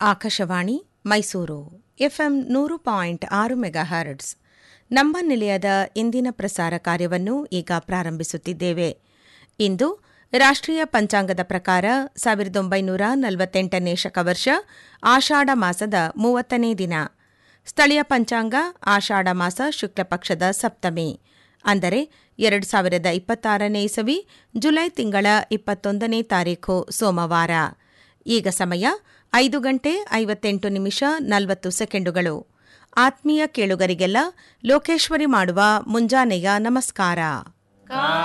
Akashvani Mysuru FM ನೂರು point ಆರು megahertz ನಮ್ಮ ನಿಲಯದ ಇಂದಿನ ಪ್ರಸಾರ ಕಾರ್ಯವನ್ನು ಈಗ ಪ್ರಾರಂಭಿಸುತ್ತಿದ್ದೇವೆ ಇಂದು ರಾಷ್ಟ್ರೀಯ ಪಂಚಾಂಗದ ಪ್ರಕಾರ ಸಾವಿರದ ಒಂಬೈನೂರ ನಲವತ್ತೆಂಟನೇ ಶಕವರ್ಷ ಆಷಾಢ ಮಾಸದ ಮೂವತ್ತನೇ ದಿನ ಸ್ಥಳೀಯ ಪಂಚಾಂಗ ಆಷಾಢ ಮಾಸ ಶುಕ್ಲ ಪಕ್ಷದ ಸಪ್ತಮಿ ಅಂದರೆ ಎರಡು ಸಾವಿರದ ಇಪ್ಪತ್ತಾರನೇ ಇಸವಿ ಜುಲೈ ತಿಂಗಳ ಇಪ್ಪತ್ತೊಂದನೇ ತಾರೀಖು ಸೋಮವಾರ ಈಗ ಸಮಯ ಐದು ಗಂಟೆ ಐವತ್ತೆಂಟು ನಿಮಿಷ ನಲವತ್ತು ಸೆಕೆಂಡುಗಳು ಆತ್ಮೀಯ ಕೇಳುಗರಿಗೆಲ್ಲ ಲೋಕೇಶ್ವರಿ ಮಾಡುವ ಮುಂಜಾನೆಯ ನಮಸ್ಕಾರ